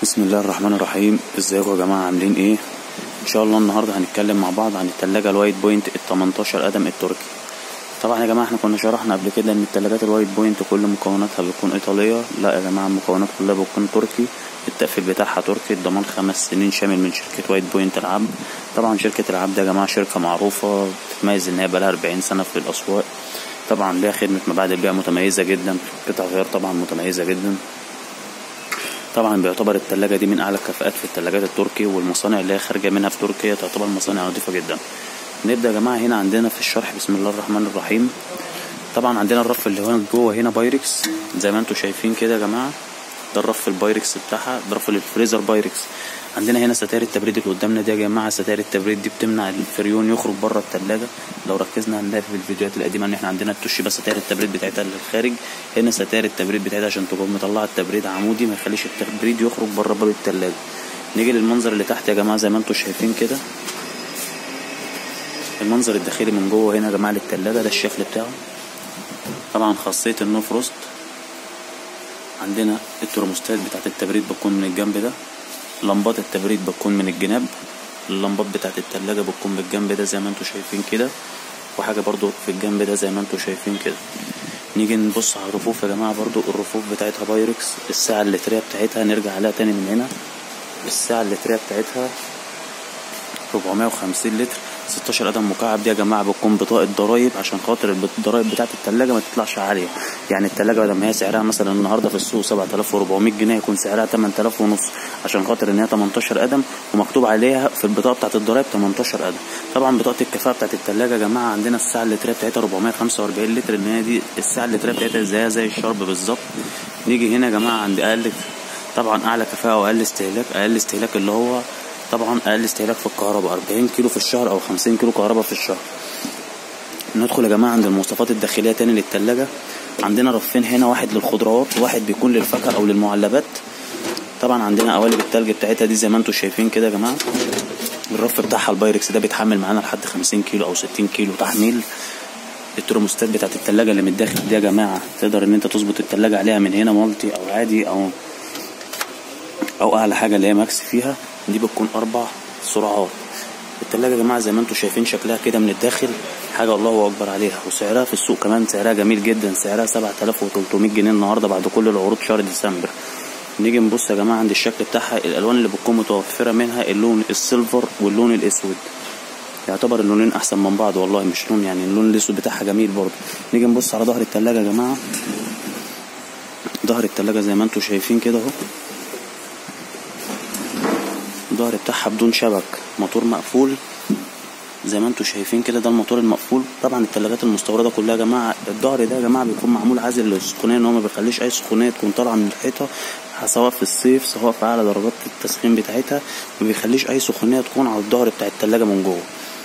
بسم الله الرحمن الرحيم ازيكم يا جماعه عاملين ايه ان شاء الله النهارده هنتكلم مع بعض عن التلاجة الوايت بوينت ال 18 قدم التركي طبعا يا جماعه احنا كنا شرحنا قبل كده ان التلاجات الوايت بوينت كل مكوناتها بتكون ايطاليه لا يا جماعه المكونات كلها بتكون تركي التقفيل بتاعها تركي الضمان خمس سنين شامل من شركه وايت بوينت العبد طبعا شركه العبد يا جماعه شركه معروفه بتتميز ان هي بقالها 40 سنه في الاسواق طبعا ليها خدمه مبيعات البيع متميزه جدا قطع غيار طبعا متميزه جدا طبعا بيعتبر التلاجة دي من أعلى الكفاءات في التلاجات التركي والمصانع اللي هي خارجة منها في تركيا تعتبر مصانع نظيفة جدا نبدأ يا جماعة هنا عندنا في الشرح بسم الله الرحمن الرحيم طبعا عندنا الرف اللي هو جوه هنا بايركس زي ما انتم شايفين كده يا جماعة ده الرف البايركس بتاعها ده الرف الفريزر بايركس عندنا هنا ستائر التبريد اللي قدامنا دي يا جماعه ستائر التبريد دي بتمنع الفريون يخرج بره التلاجة لو ركزنا هنلاقي في الفيديوهات القديمه ان احنا عندنا التوشيبا ستائر التبريد بتاعتها للخارج هنا ستائر التبريد بتاعتها عشان تكون مطلعه التبريد عمودي ما يخليش التبريد يخرج بره باب التلاجة نيجي للمنظر اللي تحت يا جماعه زي ما انتم شايفين كده المنظر الداخلي من جوه هنا يا جماعه للتلاجة ده الشكل بتاعه طبعا خاصيه النو فروست عندنا الترموستات بتاعت التبريد بتكون من الجنب ده لمبات التبريد بتكون من الجناب اللمبات بتاعت التلاجة بتكون بالجنب ده زي ما انتوا شايفين كده وحاجة برضو في الجنب ده زي ما انتوا شايفين كده نيجي نبص على الرفوف يا جماعة برضو الرفوف بتاعتها بايركس الساعة اللترية بتاعتها نرجع عليها تاني من هنا الساعة اللترية بتاعتها 450 لتر 16 قدم مكعب دي يا جماعه بتكون بطاقه ضرايب عشان خاطر الضرايب بتاعت التلاجة ما تطلعش عاليه يعني التلاجة بدل ما هي سعرها مثلا النهارده في السوق 7400 جنيه يكون سعرها 8000 ونص عشان خاطر ان هي 18 قدم ومكتوب عليها في البطاقه بتاعت الضرايب 18 قدم طبعا بطاقه الكفاءه بتاعت التلاجة يا جماعه عندنا الساعه اللتريه بتاعتها 445 لتر ان هي دي الساعه اللتريه بتاعتها زيها زي الشرب بالظبط نيجي هنا يا جماعه عند اقل طبعا اعلى كفاءه واقل استهلاك اقل استهلاك اللي هو طبعا اقل استهلاك في الكهرباء 40 كيلو في الشهر او 50 كيلو كهرباء في الشهر ندخل يا جماعه عند المواصفات الداخليه تاني للتلاجة عندنا رفين هنا واحد للخضروات وواحد بيكون للفاكهه او للمعلبات طبعا عندنا قوالب التلج بتاعتها دي زي ما انتم شايفين كده يا جماعه الرف بتاعها البايركس ده بيتحمل معانا لحد 50 كيلو او 60 كيلو تحميل الترموستات بتاعت التلاجة اللي من الداخل دي يا جماعه تقدر ان انت تظبط التلاجة عليها من هنا مالتي او عادي او او اعلى حاجه اللي هي ماكس فيها دي بتكون اربع سرعات التلاجة يا جماعة زي ما انتم شايفين شكلها كده من الداخل حاجة الله أكبر عليها وسعرها في السوق كمان سعرها جميل جدا سعرها 7300 جنيه النهاردة بعد كل العروض شهر ديسمبر نيجي نبص يا جماعة عند الشكل بتاعها الألوان اللي بتكون متوفرة منها اللون السيلفر واللون الأسود يعتبر اللونين أحسن من بعض والله مش لون يعني اللون الأسود بتاعها جميل برضه نيجي نبص على ظهر التلاجة يا جماعة ظهر التلاجة زي ما انتم شايفين كده اهو الظهر بتاعها بدون شبك موتور مقفول زي ما انتم شايفين كده ده الموتور المقفول طبعا التلاجات المستورده كلها يا جماعه الظهر ده يا جماعه بيكون معمول عازل للسخونيه ان هو ما بيخليش اي سخونيه تكون طالعه من الحيطه سواء في الصيف سواء في اعلى درجات التسخين بتاعتها ما بيخليش اي سخونيه تكون على الظهر بتاع التلاجه من جوه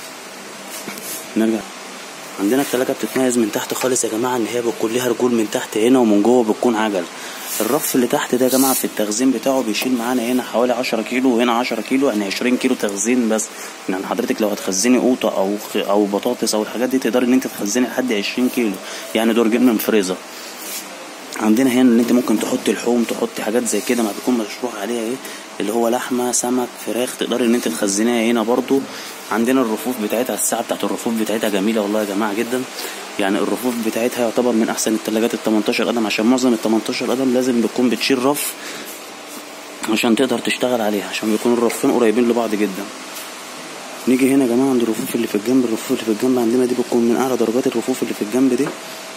نرجع عندنا التلاجة بتتميز من تحت خالص يا جماعة ان هي بتكون ليها رجول من تحت هنا ومن جوه بتكون عجل الرف اللي تحت ده يا جماعة في التخزين بتاعه بيشيل معانا هنا حوالي عشرة كيلو وهنا عشرة كيلو يعني عشرين كيلو تخزين بس يعني حضرتك لو هتخزني قوطة او او بطاطس او الحاجات دي تقدري ان انت تخزني لحد عشرين كيلو يعني درجين من فريزر عندنا هنا ان انت ممكن تحطي لحوم تحطي حاجات زي كده ما بيكون مشروح عليها ايه اللي هو لحمه سمك فراخ تقدري ان انت تخزنيها هنا برضو عندنا الرفوف بتاعتها الساعه بتاعت الرفوف بتاعتها جميله والله يا جماعه جدا يعني الرفوف بتاعتها يعتبر من احسن الثلاجات ال 18 قدم عشان معظم ال 18 قدم لازم بتكون بتشيل رف عشان تقدر تشتغل عليها عشان بيكون الرفين قريبين لبعض جدا نيجي هنا يا جماعه عند الرفوف اللي في الجنب الرفوف اللي في الجنب عندنا دي بتكون من اعلى درجات الرفوف اللي في الجنب دي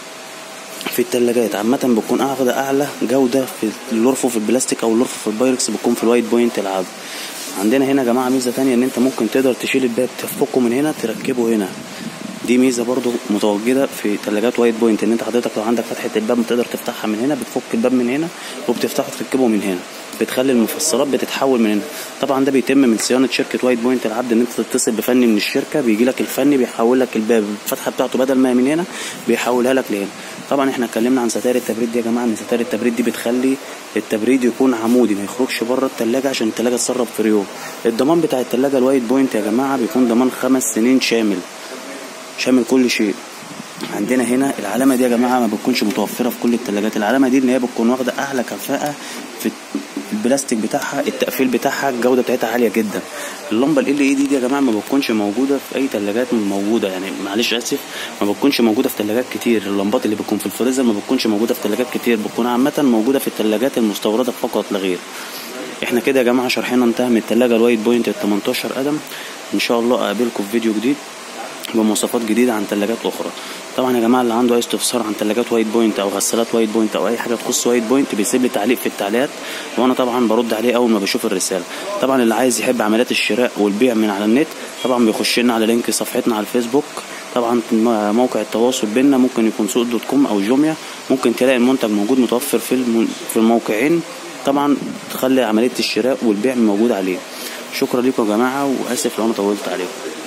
في التلاجات عامة بتكون أعلى أعلى جودة في الرفوف البلاستيك أو الرفوف البايركس بتكون في الوايت بوينت العادي عندنا هنا يا جماعة ميزة تانية إن أنت ممكن تقدر تشيل الباب تفكه من هنا تركبه هنا دي ميزة برضو متواجدة في تلاجات وايت بوينت إن أنت حضرتك لو عندك فتحة الباب تقدر تفتحها من هنا بتفك الباب من هنا وبتفتحه تركبه من هنا بتخلي المفصلات بتتحول من هنا طبعا ده بيتم من صيانه شركه وايت بوينت العبد ان انت تتصل بفني من الشركه بيجي لك الفني بيحول لك الباب الفتحه بتاعته بدل ما هي من هنا بيحولها لك لهنا طبعا احنا اتكلمنا عن ستائر التبريد دي يا جماعه ان ستائر التبريد دي بتخلي التبريد يكون عمودي ما يخرجش بره التلاجة عشان التلاجة تسرب فريون الضمان بتاع التلاجة الوايت بوينت يا جماعه بيكون ضمان خمس سنين شامل شامل كل شيء عندنا هنا العلامه دي يا جماعه ما بتكونش متوفره في كل الثلاجات العلامه دي ان هي بتكون واخده اعلى كفاءه في البلاستيك بتاعها التقفيل بتاعها الجوده بتاعتها عاليه جدا اللمبه ال اي دي دي يا جماعه ما بتكونش موجوده في اي ثلاجات موجوده يعني معلش اسف ما بتكونش موجوده في ثلاجات كتير اللمبات اللي بتكون في الفريزر ما بتكونش موجوده في ثلاجات كتير بتكون عامه موجوده في الثلاجات المستورده فقط لا غير احنا كده يا جماعه شرحنا انتهى من الثلاجه الوايت بوينت ال 18 قدم ان شاء الله اقابلكم في فيديو جديد بمواصفات جديده عن ثلاجات اخرى طبعا يا جماعه اللي عنده اي استفسار عن ثلاجات وايت بوينت او غسالات وايت بوينت او اي حاجه تخص وايت بوينت بيسيب لي تعليق في التعليقات وانا طبعا برد عليه اول ما بشوف الرساله طبعا اللي عايز يحب عمليات الشراء والبيع من على النت طبعا بيخش لنا على لينك صفحتنا على الفيسبوك طبعا موقع التواصل بيننا ممكن يكون سوق دوت كوم او جوميا ممكن تلاقي المنتج موجود متوفر في في الموقعين طبعا تخلي عمليه الشراء والبيع موجود عليه شكرا لكم يا جماعه واسف لو انا طولت عليكم